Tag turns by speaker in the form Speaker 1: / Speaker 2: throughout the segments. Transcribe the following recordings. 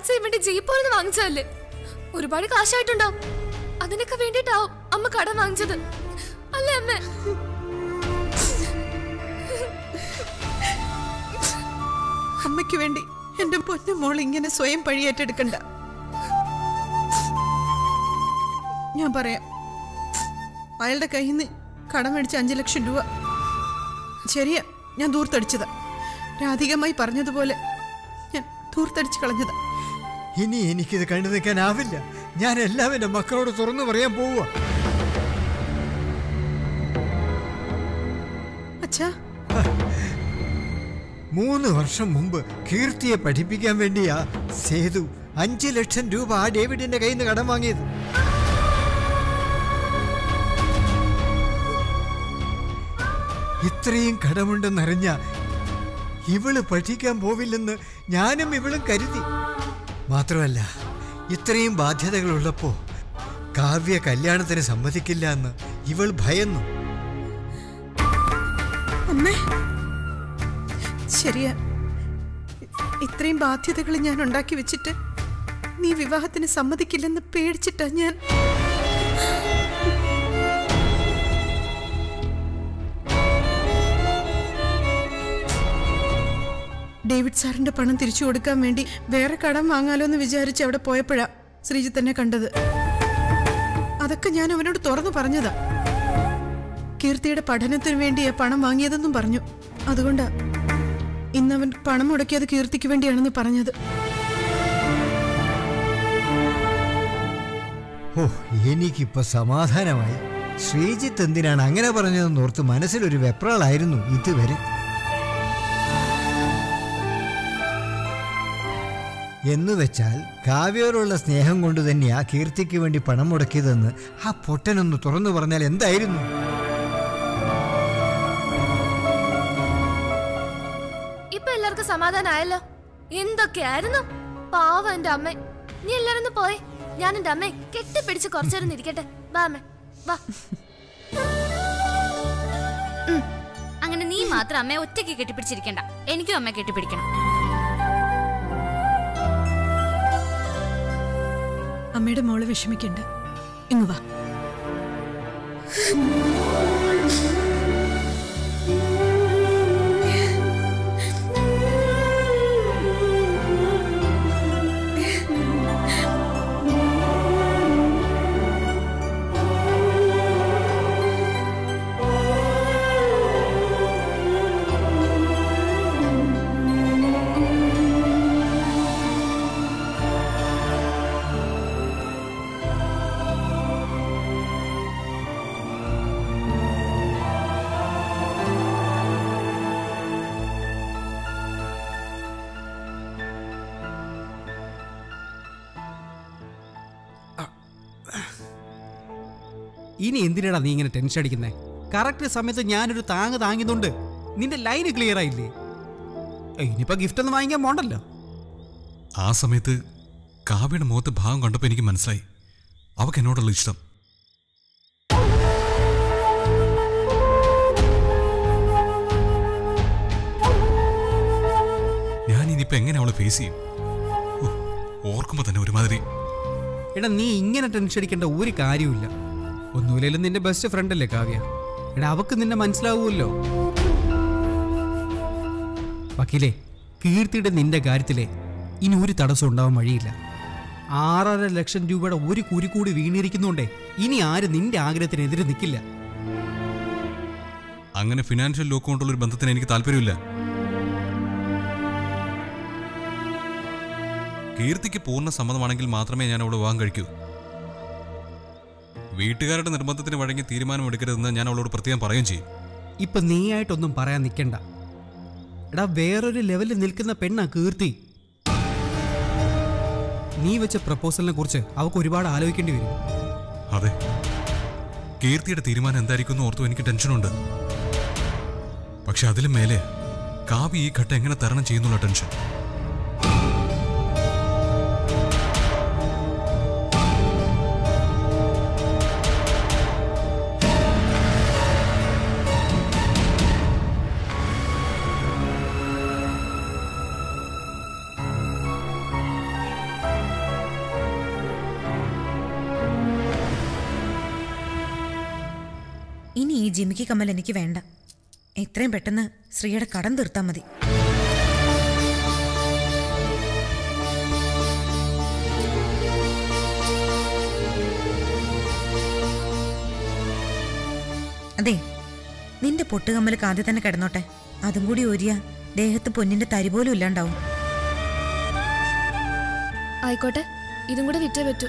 Speaker 1: Dance ചെയ്യാൻ വേണ്ടി ജീപ്പോന്ന് വാങ്ങിച്ചതല്ലേ ഒരുപാട് കാശായിട്ടുണ്ടാവും അതിനൊക്കെ വേണ്ടിട്ടാവും അമ്മ കടം വാങ്ങിച്ചത് അല്ലേ അമ്മ
Speaker 2: അമ്മയ്ക്ക് വേണ്ടി എന്റെ പൊന്നു മോൾ ഇങ്ങനെ സ്വയം പഴിയേറ്റെടുക്കണ്ട ഞാൻ പറയാം അയാളുടെ കയ്യിൽ നിന്ന് കടം മേടിച്ച അഞ്ചു ലക്ഷം രൂപ ശരിയാ ഞാൻ ദൂർത്തടിച്ചതാ രാധികമായി പറഞ്ഞതുപോലെ ഞാൻ ദൂർത്തടിച്ച് കളഞ്ഞതാ
Speaker 3: ഇനി എനിക്കിത് കണ്ടു നിൽക്കാനാവില്ല ഞാൻ എല്ലാം എൻ്റെ മക്കളോട് തുറന്നു പറയാൻ പോവുക
Speaker 2: അച്ഛാ
Speaker 3: മൂന്ന് വർഷം മുമ്പ് കീർത്തിയെ പഠിപ്പിക്കാൻ വേണ്ടിയാ സേതു അഞ്ച് ലക്ഷം രൂപ ആ ഡേവിഡിന്റെ കയ്യിൽ നിന്ന് കടം വാങ്ങിയത് ഇത്രയും കടമുണ്ടെന്നറിഞ്ഞ ഇവള് പഠിക്കാൻ പോവില്ലെന്ന് ഞാനും ഇവളും കരുതി മാത്രമല്ല ഇത്രയും ബാധ്യതകളുള്ളപ്പോ കാവ്യ കല്യാണത്തിന് സമ്മതിക്കില്ല എന്ന് ഇവൾ ഭയന്നു
Speaker 2: അമ്മേ ശരിയാ ഇ- ഇത്രയും ബാധ്യതകൾ ഞാൻ ഉണ്ടാക്കി വെച്ചിട്ട് നീ വിവാഹത്തിന് സമ്മതിക്കില്ലെന്ന് പേടിച്ചിട്ടാ ഞാൻ ഡേവിഡ് സാറിന്റെ പണം തിരിച്ചു കൊടുക്കാൻ വേണ്ടി വേറെ കടം വാങ്ങാലോ എന്ന് വിചാരിച്ച് അവിടെ പോയപ്പോഴാ ശ്രീജിത്ത് എന്നെ കണ്ടത് അതൊക്കെ ഞാൻ അവനോട് തുറന്നു പറഞ്ഞതാ കീർത്തിയുടെ പഠനത്തിന് വേണ്ടിയാ പണം വാങ്ങിയതെന്നും പറഞ്ഞു അതുകൊണ്ടാ ഇന്നവൻ പണം മുടക്കിയത് കീർത്തിക്ക് വേണ്ടിയാണെന്ന് പറഞ്ഞത്
Speaker 3: ഓ എനിക്കിപ്പോ സമാധാനമായി ശ്രീജിത്ത് എന്തിനാണ് അങ്ങനെ പറഞ്ഞതെന്ന് ഓർത്ത് മനസ്സിലൊരു വെപ്രാളായിരുന്നു ഇതുവരെ എന്നു വെച്ചാൽ കാവ്യോടുള്ള സ്നേഹം കൊണ്ട് തന്നെയാ കീർത്തിക്ക് വേണ്ടി പണം മുടക്കിയതെന്ന് ആ പൊട്ടനൊന്ന് തുറന്നു പറഞ്ഞാൽ എന്തായിരുന്നു
Speaker 1: ഇപ്പൊ എല്ലാവർക്കും സമാധാനമായല്ലോ എന്തൊക്കെയായിരുന്നു പാവം എന്റെ അമ്മ നീ എല്ലാരും ഒന്ന് പോയി ഞാൻ എന്റെ അമ്മയെ കെട്ടിപ്പിടിച്ച് കുറച്ചേരം ഇരിക്കട്ടെ വാ അമ്മ വാ
Speaker 4: അങ്ങനെ നീ മാത്രം അമ്മയെ ഒറ്റയ്ക്ക് കെട്ടിപ്പിടിച്ചിരിക്കണ്ട എനിക്കും അമ്മയെ കെട്ടിപ്പിടിക്കണം
Speaker 2: അമ്മയുടെ മോള് വിഷമിക്കണ്ട ഇങ്ങ് വാ
Speaker 5: ഇനി എന്തിനാടാ നീ ഇങ്ങനെ ടെൻഷൻ അടിക്കുന്നേ കറക്റ്റ് സമയത്ത് ഞാനൊരു താങ്ങ് താങ്ങിയതുകൊണ്ട് നിന്റെ ലൈന് ക്ലിയർ ആയില്ലേ ഏയ്, ഇനിയിപ്പോ ഗിഫ്റ്റ് ഒന്നും വാങ്ങിക്കാൻ പോണ്ടല്ലോ
Speaker 6: ആ സമയത്ത് കാവ്യയുടെ മുഖത്തെ ഭാവം കണ്ടപ്പോൾ എനിക്ക് മനസ്സിലായി അവക്ക് എന്നോടുള്ള ഇഷ്ടം ഞാൻ ഇനിയിപ്പോ എങ്ങനെ അവളെ ഫേസ് ചെയ്യും ഉഹ്, ഓർക്കുമ്പോ തന്നെ ഒരുമാതിരി
Speaker 5: എടാ നീ ഇങ്ങനെ ടെൻഷൻ അടിക്കേണ്ട ഒരു കാര്യമില്ല ഒന്നുമില്ലെങ്കിലും നിന്റെ ബെസ്റ്റ് ഫ്രണ്ട് അല്ലേ കാവ്യ എടാ അവക്ക് നിന്നെ മനസ്സിലാവുമല്ലോ വക്കീലേ കീർത്തിയുടെ നിന്റെ കാര്യത്തിലെ ഇനി ഒരു തടസ്സം ഉണ്ടാവാൻ വഴിയില്ല ആറര ലക്ഷം രൂപയുടെ ഒരു കുരി കൂടി വീണിരിക്കുന്നുണ്ടേ ഇനി ആരും നിന്റെ ആഗ്രഹത്തിനെതിരെ നിൽക്കില്ല
Speaker 6: അങ്ങനെ ഫിനാൻഷ്യൽ ലോക്ക് കൊണ്ടുള്ള ഒരു ബന്ധത്തിന് എനിക്ക് താല്പര്യമില്ല കീർത്തിക്ക് പൂർണ്ണ സമ്മതമാണെങ്കിൽ മാത്രമേ ഞാൻ അവളെ വിവാഹം കഴിക്കൂ വീട്ടുകാരുടെ നിർബന്ധത്തിന് വഴങ്ങി തീരുമാനമെടുക്കരുതെന്ന് ഞാൻ അവളോട് പ്രത്യേകം പറയുകയും ചെയ്യും
Speaker 5: ഇപ്പൊ നീയായിട്ടൊന്നും പറയാൻ നിൽക്കണ്ട എടാ വേറൊരു ലെവലിൽ നിൽക്കുന്ന പെണ്ണാ കീർത്തി നീ വെച്ച പ്രപ്പോസലിനെ കുറിച്ച് അവൾക്ക് ഒരുപാട് ആലോചിക്കേണ്ടി വരും
Speaker 6: അതെ കീർത്തിയുടെ തീരുമാനം എന്തായിരിക്കും എന്ന് ഓർത്തു എനിക്ക് ടെൻഷനുണ്ട് പക്ഷെ അതിലും മേലെ കാവ്യ ഈ ഘട്ടം എങ്ങനെ തരണം ചെയ്യുന്നുള്ള ടെൻഷൻ
Speaker 7: ഇനി ഈ ജിമിക്ക് കമ്മൽ എനിക്ക് വേണ്ട എത്രയും പെട്ടെന്ന് ശ്രീയുടെ കടം തീർത്താൽ മതി അതെ നിന്റെ പൊട്ടുകമ്മൽ കാതി തന്നെ കിടന്നോട്ടെ അതും കൂടി ഒരിയ ദേഹത്ത് പൊന്നിന്റെ തരി പോലും ഇല്ലാണ്ടാവും
Speaker 1: ആയിക്കോട്ടെ ഇതും കൂടെ വിറ്റേ പറ്റൂ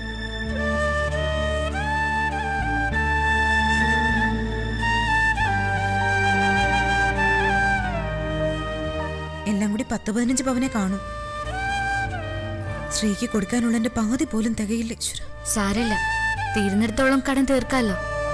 Speaker 7: എല്ലാം കൂടി പത്ത് പതിനഞ്ച് പവനെ കാണും ശ്രീക്ക് കൊടുക്കാനുള്ളതിന്റെ പകുതി പോലും തികയില്ല ഈശ്വര
Speaker 4: സാരല്ല തീരുന്നിടത്തോളം കടം തീർക്കാലോ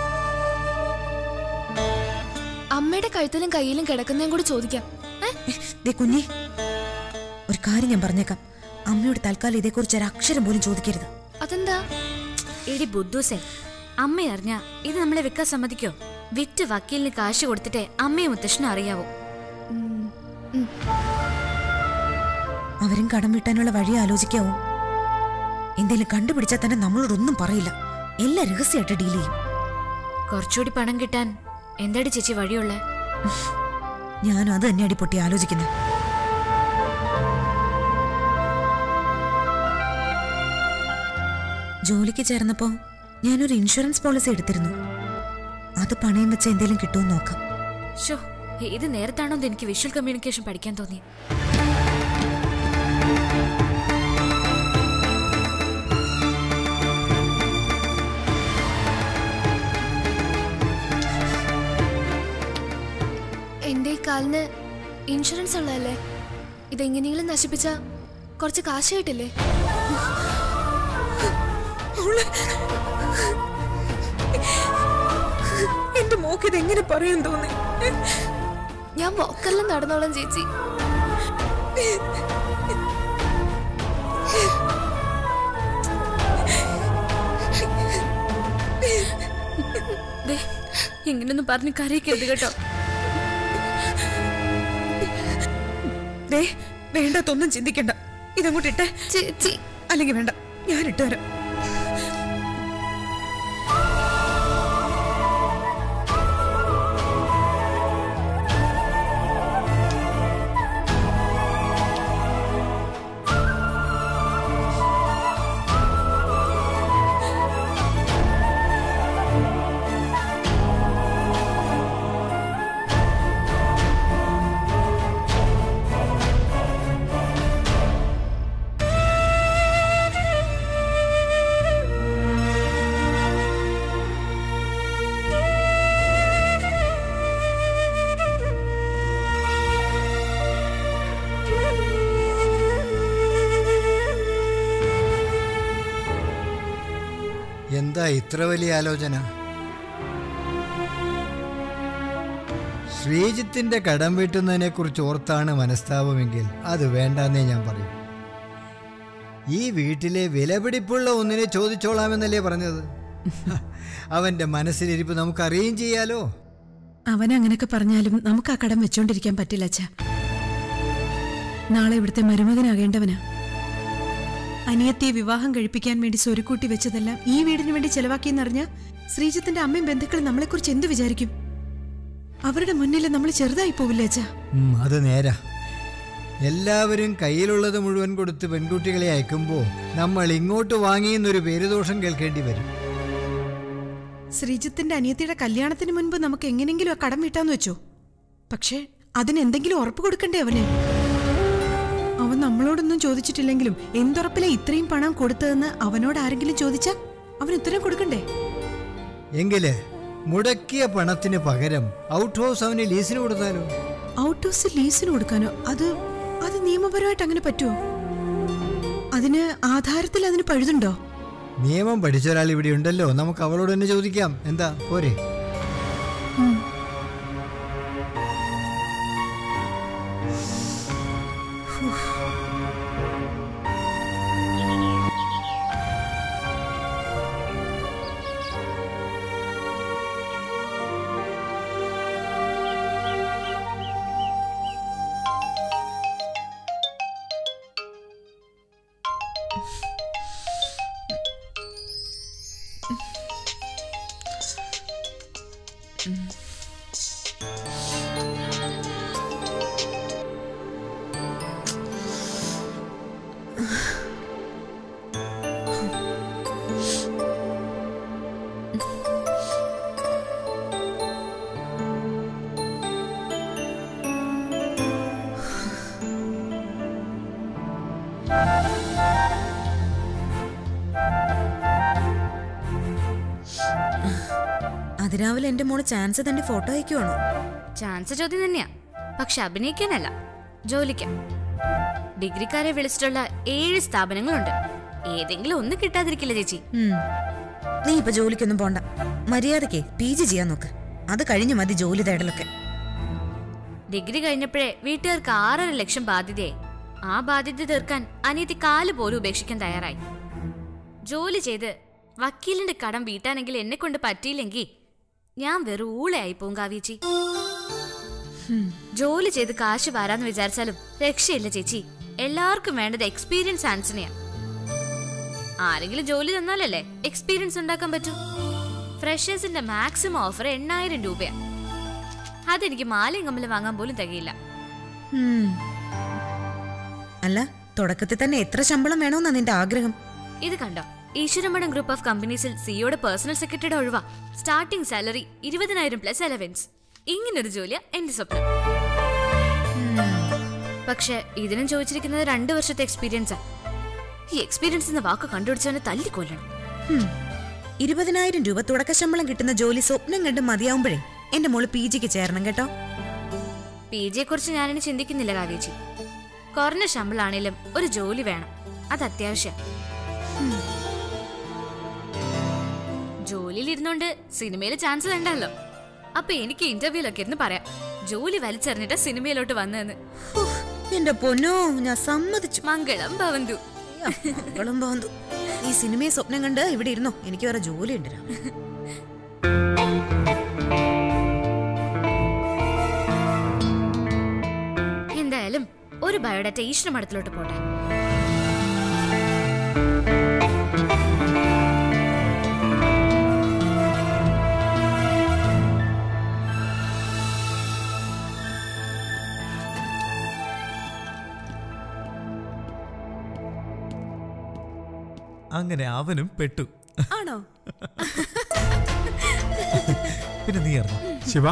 Speaker 1: അമ്മയുടെ കഴുത്തിലും കയ്യിലും കിടക്കുന്നതും കൂടി ചോദിക്കാം ഏ?
Speaker 7: ദേ കുഞ്ഞി ഒരു കാര്യം ഞാൻ പറഞ്ഞേക്കാം അമ്മയോട് തൽക്കാലം ഇതേക്കുറിച്ച് ഒരു അക്ഷരം പോലും ചോദിക്കരുത്
Speaker 1: അതെന്താ
Speaker 4: എടി ബുദ്ധൂസേ അമ്മ അറിഞ്ഞ ഇത് നമ്മളെ വിൽക്കാൻ സമ്മതിക്കോ വിറ്റ് വക്കീലിന് കാശ് കൊടുത്തിട്ടേ അമ്മയും മുത്തശ്ശനും അറിയാവൂ
Speaker 1: ഉം, ഉം.
Speaker 7: അവരും കടം വീട്ടാനുള്ള വഴി ആലോചിക്കാവും എന്തേലും കണ്ടുപിടിച്ചാൽ തന്നെ നമ്മളോടൊന്നും പറയില്ല എല്ലാം രഹസ്യമായിട്ട് ഡീൽ ചെയ്യും
Speaker 4: കുറച്ചുകൂടി പണം കിട്ടാൻ എന്താടി ചേച്ചി വഴിയുള്ളേ
Speaker 7: ഞാനും അത് തന്നെ അടിപൊട്ടി ആലോചിക്കുന്നത് ജോലിക്ക് ചേർന്നപ്പോ ഞാനൊരു ഇൻഷുറൻസ് പോളിസി എടുത്തിരുന്നു അത് പണയം വെച്ച് എന്തേലും കിട്ടുമെന്ന് നോക്കാം
Speaker 4: ഷോ ഇത് നേരത്താണോ എന്ന് എനിക്ക് വിഷ്വൽ കമ്മ്യൂണിക്കേഷൻ പഠിക്കാൻ തോന്നി
Speaker 1: എന്റെ ഈ കാലിന് ഇൻഷുറൻസ് ഉള്ളതല്ലേ ഇതെങ്ങനെയെങ്കിലും നശിപ്പിച്ച കുറച്ച് കാശ് കിട്ടില്ലേ
Speaker 2: എന്റെ മോക്ക് ഇത് എങ്ങനെ പറയാൻ തോന്നി
Speaker 1: ഞാൻ വോക്കറിലും നടന്നോളാം ചേച്ചി
Speaker 4: ദേ, ഇങ്ങനൊന്നും പറഞ്ഞ് കരയിക്കരുത് കേട്ടോ
Speaker 2: ദേ വേണ്ടാത്തൊന്നും ചിന്തിക്കണ്ട ഇതങ്ങോട്ട് ഇട്ടേ
Speaker 1: ചേച്ചി
Speaker 2: അല്ലെങ്കിൽ വേണ്ട ഞാൻ ഇട്ടുതരാം
Speaker 3: എന്താ ഇത്ര വലിയ ആലോചന ശ്രീജിത്തിന്റെ കടം വീട്ടുന്നതിനെ കുറിച്ച് ഓർത്താണ് മനസ്താപമെങ്കിൽ അത് വേണ്ടെന്നേ ഞാൻ പറയും ഈ വീട്ടിലെ വിലപിടിപ്പുള്ള ഒന്നിനെ ചോദിച്ചോളാമെന്നല്ലേ പറഞ്ഞത് ഹ, അവന്റെ മനസ്സിലിരിപ്പ് നമുക്ക് അറിയുകയും ചെയ്യാലോ
Speaker 2: അവൻ അങ്ങനെയൊക്കെ പറഞ്ഞാലും നമുക്ക് ആ കടം വെച്ചോണ്ടിരിക്കാൻ പറ്റില്ല അച്ഛാ നാളെ ഇവിടുത്തെ മരുമകനാകേണ്ടവനാ അനിയത്തിയെ വിവാഹം കഴിപ്പിക്കാൻ വേണ്ടി സ്വരുക്കൂട്ടി വെച്ചതെല്ലാം ഈ വീടിന് വേണ്ടി ചെലവാക്കിയെന്നറിഞ്ഞ ശ്രീജിത്തിന്റെ അമ്മയും ബന്ധുക്കളും നമ്മളെക്കുറിച്ച് എന്ത് വിചാരിക്കും അവരുടെ മുന്നിൽ നമ്മൾ ചെറുതായി പോവില്ലേ അച്ഛാ
Speaker 3: ഉം, അത് നേരാ എല്ലാവരും കയ്യിലുള്ളത് മുഴുവൻ കൊടുത്ത് പെൺകുട്ടികളെ അയക്കുമ്പോൾ നമ്മൾ ഇങ്ങോട്ട് വാങ്ങിയെന്നൊരു പേരുദോഷം കേൾക്കേണ്ടി വരും
Speaker 2: ശ്രീജിത്തിന്റെ അനിയത്തിയുടെ കല്യാണത്തിന് മുൻപ് നമുക്ക് എങ്ങനെങ്കിലും ആ കടം വീട്ടാന്ന് വെച്ചോ പക്ഷേ അതിന് എന്തെങ്കിലും ഉറപ്പ് കൊടുക്കണ്ടേ അവന് അവൻ നമ്മളോടൊന്നും ചോദിച്ചിട്ടില്ലെങ്കിലും എന്തുറപ്പിലെ ഇത്രയും പണം കൊടുത്തതെന്ന് അവനോട് ആരെങ്കിലും ചോദിച്ചാ അവൻ ഉത്തരം കൊടുക്കണ്ടേ
Speaker 3: എങ്കില് മുടക്കിയ പണത്തിന് പകരം ഔട്ട് ഹൗസ് അവന് ലീസിന് കൊടുത്താലോ
Speaker 2: ഔട്ട് ഹൗസ് ലീസിന് കൊടുക്കാനോ അത് അത് നിയമപരമായിട്ട് അങ്ങനെ പറ്റുമോ അതിന് ആധാരത്തിൽ അതിന് പഴുതുണ്ടോ
Speaker 3: നിയമം പഠിച്ച ഒരാൾ ഇവിടെ ഉണ്ടല്ലോ നമുക്ക് അവളോട് തന്നെ ചോദിക്കാം എന്താ പോരെ
Speaker 7: അതിരാവിലെ എന്റെ മോള് ചാൻസ് തന്റെ ഫോട്ടോ അയക്കുവാണോ
Speaker 4: ചാൻസ് ചോദ്യം തന്നെയാ പക്ഷെ അഭിനയിക്കാനല്ല ജോലിക്കാം ഡിഗ്രിക്കാരെ വിളിച്ചിട്ടുള്ള ഏഴ് സ്ഥാപനങ്ങളുണ്ട് ഏതെങ്കിലും ഒന്ന് കിട്ടാതിരിക്കില്ല ചേച്ചി
Speaker 7: ഉം. നീ ഇപ്പൊ ജോലിക്കൊന്നും പോണ്ട മര്യാദക്ക് പി ജി ചെയ്യാൻ നോക്ക് അത് കഴിഞ്ഞു മതി ജോലി തേടലൊക്കെ
Speaker 4: ഡിഗ്രി കഴിഞ്ഞപ്പോഴേ വീട്ടുകാർക്ക് ആറര ലക്ഷം ബാധ്യതയായി ആ ബാധ്യത തീർക്കാൻ അനിയത്തി കാല് പോലും ഉപേക്ഷിക്കാൻ തയ്യാറായി ജോലി ചെയ്ത് വക്കീലിന്റെ കടം വീട്ടാനെങ്കിൽ എന്നെ കൊണ്ട് പറ്റിയില്ലെങ്കിൽ ഞാൻ വെറും ഊളയായി പോവും കാവ്യേച്ചി ജോലി ചെയ്ത് കാശ് വരാന്ന് വിചാരിച്ചാലും രക്ഷയില്ല ചേച്ചി എല്ലാവർക്കും വേണ്ടത് എക്സ്പീരിയൻസ് ആൻസിനെയാ ആരെങ്കിലും ജോലി തന്നാലല്ലേ എക്സ്പീരിയൻസ് ഉണ്ടാക്കാൻ പറ്റൂ ഫ്രഷേഴ്സിന്റെ മാക്സിമം ഓഫർ എണ്ണായിരം രൂപയാ അതെനിക്ക് മാലയും കമ്മലും വാങ്ങാൻ പോലും തികയില്ല
Speaker 7: ഉം. അല്ല തുടക്കത്തിൽ തന്നെ എത്ര ശമ്പളം വേണമെന്നാ നിന്റെ ആഗ്രഹം
Speaker 4: ഇത് കണ്ടോ ഈശ്വരമഠം ഗ്രൂപ്പ് ഓഫ് കമ്പനീസിൽ സിഇഒയുടെ പേഴ്സണൽ സെക്രട്ടറിയുടെ ഒഴിവാ സ്റ്റാർട്ടിംഗ് സാലറി ഇരുപതിനായിരം പ്ലസ് അലവൻസ് ഇങ്ങനൊരു ജോലിയാ എന്റെ സ്വപ്നം പക്ഷെ ഇതിനും ചോദിച്ചിരിക്കുന്നത് രണ്ടു വർഷത്തെ എക്സ്പീരിയൻസാ ഈ എക്സ്പീരിയൻസ് എന്ന വാക്ക് കണ്ടുപിടിച്ചവനെ തല്ലിക്കൊല്ലണം
Speaker 7: ഉം. ഇരുപതിനായിരം രൂപ തുടക്ക ശമ്പളം കിട്ടുന്ന ജോലി സ്വപ്നം കണ്ട് മതിയാവുമ്പോഴേ എന്റെ മോള് പി ജിക്ക് ചേരണം കേട്ടോ
Speaker 4: പി ജിയെ കുറിച്ച് ഞാനിനി ചിന്തിക്കുന്നില്ല കാവേച്ചി കുറഞ്ഞ ശമ്പളാണേലും ഒരു ജോലി വേണം അത് അത്യാവശ്യം ജോലിയിൽ ഇരുന്നോണ്ട് സിനിമയിൽ ചാൻസ് വേണ്ടല്ലോ അപ്പൊ എനിക്ക് ഇന്റർവ്യൂലൊക്കെ ഇരുന്ന് പറയാം ജോലി വലിച്ചെറിഞ്ഞിട്ട് സിനിമയിലോട്ട് വന്നതെന്ന്
Speaker 7: ഉഫ്, എന്റെ പൊന്നോ ഞാൻ സമ്മതിച്ചു
Speaker 4: മംഗളം ഭവന്തു
Speaker 7: മംഗളം പോന്തു ഈ സിനിമയെ സ്വപ്നം കണ്ട് ഇവിടെ ഇരുന്നോ എനിക്ക് വേറെ ജോലി ഉണ്ട്
Speaker 4: എന്തായാലും ഒരു ബയോഡാറ്റ ഈശ്വര മഠത്തിലോട്ട് പോട്ടെ
Speaker 8: അങ്ങനെ അവനും പെട്ടു
Speaker 7: ആണോ
Speaker 8: പിന്നെ നീ അറിഞ്ഞു
Speaker 9: ശിവ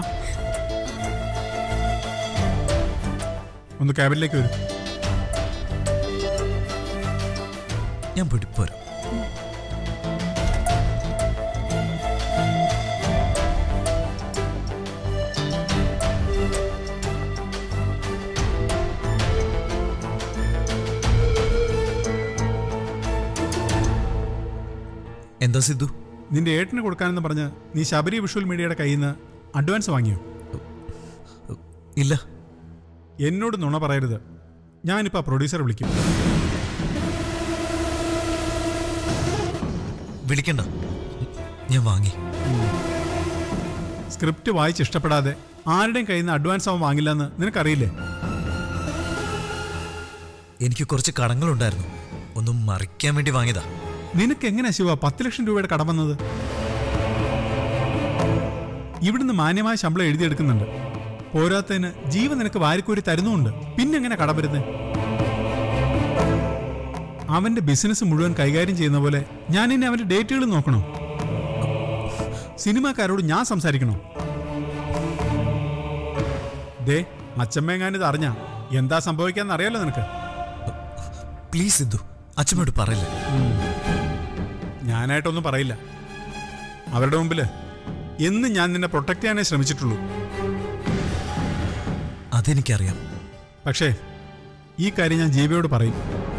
Speaker 9: ഒന്ന് ക്യാബിനിലേക്ക് വരും
Speaker 8: ഞാൻ പോയിട്ട് പോരാം എന്താ സിദ്ധു
Speaker 9: നിന്റെ ഏട്ടന് കൊടുക്കാനെന്ന് പറഞ്ഞ് നീ ശബരി വിഷ്വൽ മീഡിയയുടെ കയ്യിൽ നിന്ന് അഡ്വാൻസ് വാങ്ങിയോ
Speaker 8: ഇല്ല
Speaker 9: എന്നോട് നുണ പറയരുത് ഞാനിപ്പോൾ ആ പ്രൊഡ്യൂസറെ വിളിക്കും
Speaker 8: വിളിക്കണ്ട ഞാൻ വാങ്ങി
Speaker 9: സ്ക്രിപ്റ്റ് വായിച്ച് ഇഷ്ടപ്പെടാതെ ആരുടെയും കയ്യിൽ നിന്ന് അഡ്വാൻസ് അവൻ വാങ്ങില്ലെന്ന് നിനക്കറിയില്ലേ
Speaker 8: എനിക്ക് കുറച്ച് കടങ്ങളുണ്ടായിരുന്നു ഒന്നും മറിക്കാൻ വേണ്ടി വാങ്ങിയതാ
Speaker 9: നിനക്ക് എങ്ങനെയാ ശിവ പത്ത് ലക്ഷം രൂപയുടെ കടം വന്നത് ഇവിടുന്ന് മാന്യമായ ശമ്പളം എഴുതിയെടുക്കുന്നുണ്ട് പോരാത്തതിന് ജീവൻ നിനക്ക് വാരിക്കൂരി തരുന്നുമുണ്ട് പിന്നെങ്ങനെ കടം വരുന്നത് അവന്റെ ബിസിനസ് മുഴുവൻ കൈകാര്യം ചെയ്യുന്ന പോലെ ഞാൻ ഇനി അവന്റെ ഡേറ്റുകൾ നോക്കണോ സിനിമാക്കാരോട് ഞാൻ സംസാരിക്കണോ ദേ അച്ചമ്മയെങ്ങാനിത് അറിഞ്ഞ എന്താ സംഭവിക്കാന്ന് അറിയാലോ നിനക്ക്
Speaker 8: പ്ലീസ് സിദ്ധു അച്ഛനോട് പറയില്ല
Speaker 9: ഞാനായിട്ടൊന്നും പറയില്ല അവരുടെ മുമ്പിൽ എന്ന് ഞാൻ നിന്നെ പ്രൊട്ടക്ട് ചെയ്യാനേ ശ്രമിച്ചിട്ടുള്ളൂ
Speaker 8: അതെനിക്കറിയാം
Speaker 9: പക്ഷേ ഈ കാര്യം ഞാൻ ജീവിയോട് പറയും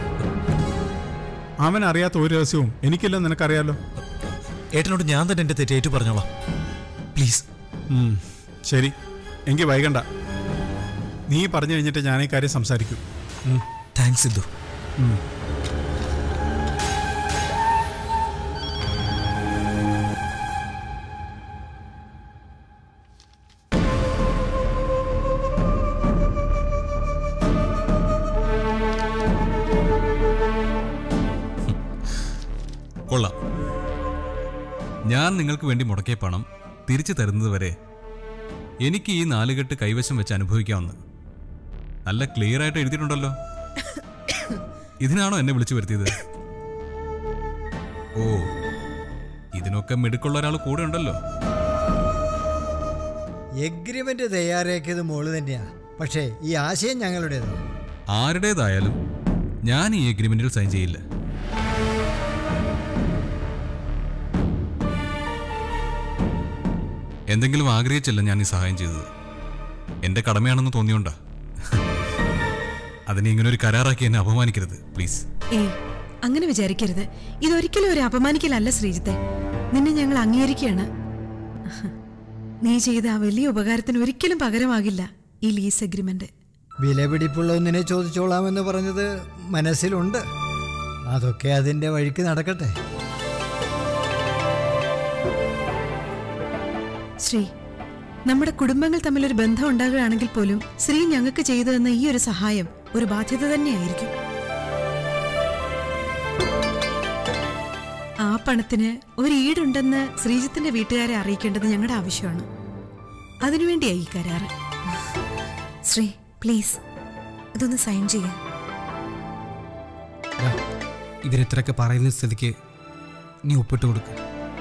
Speaker 9: അവൻ അറിയാത്ത ഒരു രഹസ്യവും എനിക്കില്ലെന്ന് നിനക്കറിയാലോ
Speaker 8: ഏട്ടനോട് ഞാൻ തന്നെ എന്റെ തെറ്റേറ്റു പറഞ്ഞോളാം പ്ലീസ്
Speaker 9: ഉം, ശരി എങ്കിൽ വൈകണ്ട നീ പറഞ്ഞു കഴിഞ്ഞിട്ട് ഞാൻ ഈ കാര്യം സംസാരിക്കും ഉം,
Speaker 8: താങ്ക്സ് സിദ്ധു
Speaker 9: ഉം.
Speaker 6: കൊള്ളാം ഞാൻ നിങ്ങൾക്ക് വേണ്ടി മുടക്കിയ പണം തിരിച്ചു തരുന്നത് വരെ എനിക്ക് ഈ നാലുകെട്ട് കൈവശം വെച്ച് അനുഭവിക്കാമെന്ന് നല്ല ക്ലിയർ ആയിട്ട് എഴുതിയിട്ടുണ്ടല്ലോ ഇതിനാണോ എന്നെ വിളിച്ചു വരുത്തിയത് ഓ ഇതിനൊക്കെ മിടുക്കുള്ള ഒരാൾ കൂടെ ഉണ്ടല്ലോ
Speaker 3: എഗ്രിമെന്റ് തയ്യാറാക്കിയത് മോള് തന്നെയാ പക്ഷേ ഈ ആശയം ഞങ്ങളുടേതാണ്
Speaker 6: ആരുടേതായാലും ഞാൻ ഈ എഗ്രിമെന്റിൽ സൈൻ ചെയ്യില്ല എന്തെങ്കിലും ആഗ്രഹിച്ചല്ല ഞാൻ ഈ സഹായം ചെയ്തത് എന്റെ കടമയാണെന്ന് തോന്നിയോണ്ടാ അതിനെ ഇങ്ങനെ ഒരു കരാറാക്കി എന്നെ അപമാനിക്കരുത് പ്ലീസ്
Speaker 2: ഏ അങ്ങനെ വിചാരിക്കരുത് ഇതൊരിക്കലും ഒരു അപമാനിക്കലല്ല ശ്രീജിത്തെ നിന്നെ ഞങ്ങൾ അംഗീകരിക്കുകയാണ് നീ ചെയ്ത ആ വലിയ ഉപകാരത്തിന് ഒരിക്കലും പകരമാകില്ല ഈ ലീസ് എഗ്രിമെന്റ്
Speaker 3: വിലപിടിപ്പുള്ള ഒന്നിനെ ചോദിച്ചോളാമെന്ന് പറഞ്ഞത് മനസ്സിലുണ്ട് അതൊക്കെ അതിൻ്റെ വഴിക്ക് നടക്കട്ടെ
Speaker 2: ശ്രീ നമ്മുടെ കുടുംബങ്ങൾ തമ്മിലൊരു ബന്ധം ഉണ്ടാകുകയാണെങ്കിൽ പോലും ശ്രീ ഞങ്ങൾക്ക് ചെയ്തു തന്ന ഈ ഒരു സഹായം ഒരു ബാധ്യത തന്നെയായിരിക്കും ആ പണത്തിന് ഒരു ഈടുണ്ടെന്ന് ശ്രീജിത്തിന്റെ വീട്ടുകാരെ അറിയിക്കേണ്ടത് ഞങ്ങളുടെ ആവശ്യമാണ് അതിനുവേണ്ടിയായി ഈ കരാറ്
Speaker 7: ശ്രീ പ്ലീസ് ഇതൊന്ന് സൈൻ ചെയ്യാം
Speaker 5: ദാ, ഇവരിത്രയൊക്കെ പറയുന്ന സ്ഥിതിക്ക് നീ ഒപ്പിട്ട് കൊടുക്കുക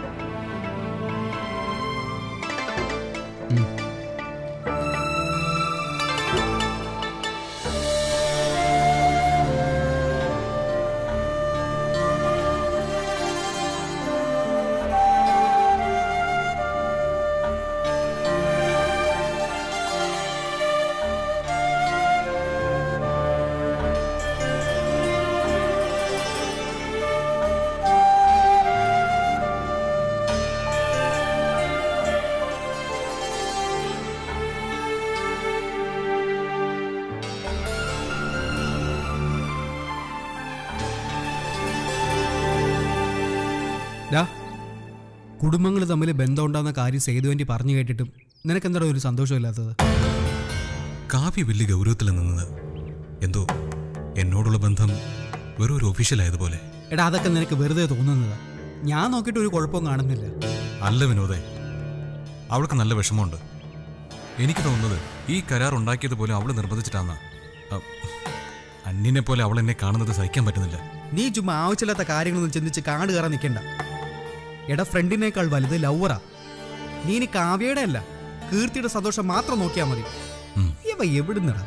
Speaker 5: ഡാ കുടുംബങ്ങൾ തമ്മിൽ ബന്ധം ഉണ്ടാകുന്ന കാര്യം സേതുവേണ്ടി പറഞ്ഞു കേട്ടിട്ടും നിനക്കെന്താ ഒരു സന്തോഷമില്ലാത്തത്
Speaker 6: കാവ്യ വലിയ ഗൗരവത്തിൽ നിന്നത് എന്തോ എന്നോടുള്ള ബന്ധം വെറും ഒരു ഒഫീഷ്യൽ ആയതുപോലെ
Speaker 5: എടാ അതൊക്കെ നിനക്ക് വെറുതെ തോന്നുന്നതാ ഞാൻ നോക്കിയിട്ട് ഒരു കുഴപ്പവും കാണുന്നില്ല
Speaker 6: അല്ല വിനോദേ അവൾക്ക് നല്ല വിഷമമുണ്ട് എനിക്ക് തോന്നുന്നത് ഈ കരാർ ഉണ്ടാക്കിയത് പോലും അവൾ നിർബന്ധിച്ചിട്ടാന്ന അന്യനെ പോലെ അവൾ എന്നെ കാണുന്നത് സഹിക്കാൻ പറ്റുന്നില്ല
Speaker 5: നീ ചുമ്മാ ആവശ്യമില്ലാത്ത കാര്യങ്ങളൊന്നും ചിന്തിച്ച് കാട് കയറാൻ നിൽക്കണ്ട എടാ ഫ്രണ്ടിനേക്കാൾ വലുത് ലവറാ നീ ഇനി കാവ്യയുടെ അല്ല കീർത്തിയുടെ സന്തോഷം മാത്രം നോക്കിയാൽ മതി
Speaker 6: ഉം.
Speaker 5: ഇവ എവിടുന്നടാ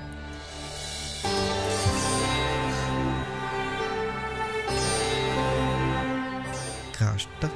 Speaker 5: കഷ്ടം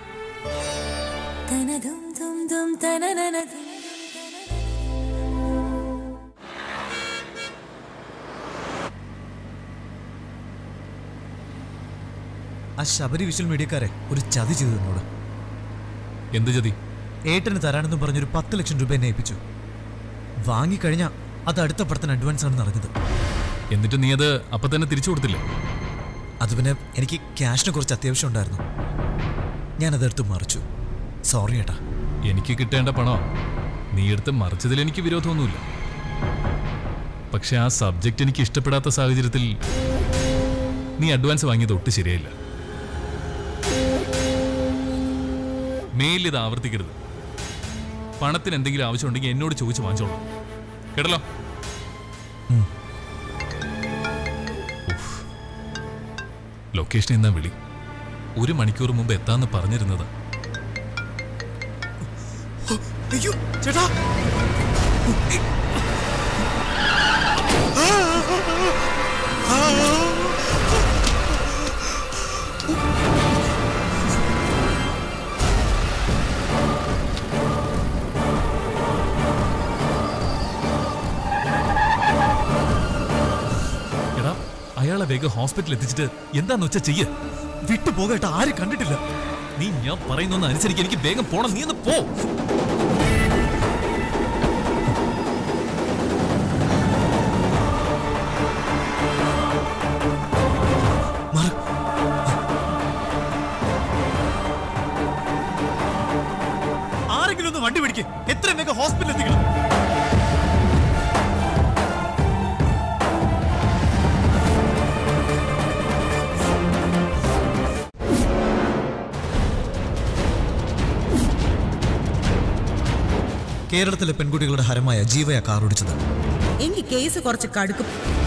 Speaker 8: ആ ശബരി വിഷ്വൽ മീഡിയക്കാരെ ഒരു ചതി ചെയ്തു എന്നോട്
Speaker 6: എന്ത് ചതി
Speaker 8: ഏട്ടന് തരാനെന്നും പറഞ്ഞൊരു പത്ത് ലക്ഷം രൂപ എന്നെ ഏൽപ്പിച്ചു വാങ്ങിക്കഴിഞ്ഞാൽ അത് അടുത്ത പടത്തിന് അഡ്വാൻസ് ആണെന്ന് അറിഞ്ഞത്
Speaker 6: എന്നിട്ട് നീ അത് അപ്പൊ തന്നെ തിരിച്ചു കൊടുത്തില്ലേ
Speaker 8: അത് പിന്നെ എനിക്ക് ക്യാഷിന് കുറച്ച് അത്യാവശ്യം ഉണ്ടായിരുന്നു ഞാൻ അതെടുത്ത് മറിച്ചു സോറി ഏട്ടാ
Speaker 6: എനിക്ക് കിട്ടേണ്ട പണം നീ എടുത്ത് മറിച്ചതിൽ എനിക്ക് വിരോധമൊന്നുമില്ല പക്ഷെ ആ സബ്ജക്റ്റ് എനിക്ക് ഇഷ്ടപ്പെടാത്ത സാഹചര്യത്തിൽ നീ അഡ്വാൻസ് വാങ്ങിയത് ഒട്ടും ശരിയായില്ല മേലിൽ ഇത് ആവർത്തിക്കരുത് പണത്തിന് എന്തെങ്കിലും ആവശ്യമുണ്ടെങ്കിൽ എന്നോട് ചോദിച്ച് വാങ്ങിച്ചോളാം കേട്ടല്ലോ ഉഫ്. ലൊക്കേഷൻ എന്നാ വിളി ഒരു മണിക്കൂർ മുമ്പ് എത്താന്ന് പറഞ്ഞിരുന്നതാ
Speaker 8: അയ്യോ ചേട്ടാ
Speaker 6: എടാ അയാളെ വേഗം ഹോസ്പിറ്റലിൽ എത്തിച്ചിട്ട് എന്താന്ന് വെച്ചാ ചെയ്യ്
Speaker 8: വിട്ടു പോകേട്ടാ ആരും കണ്ടിട്ടില്ല
Speaker 6: നീ ഞാൻ പറയുന്നൊന്ന് അനുസരിച്ച് എനിക്ക് വേഗം പോണം നീ ഒന്ന് പോ
Speaker 8: മാറ് ആരെങ്കിലും ഒന്ന് വണ്ടി പിടിക്ക് എത്രയും വേഗം ഹോസ്പിറ്റലിൽ എത്തിക്കണം കേരളത്തിലെ പെൺകുട്ടികളുടെ ഹരമായ ജീവയ കാർ ഓടിച്ചത്
Speaker 7: എങ്കിൽ കേസ് കുറച്ച് കടുക്കും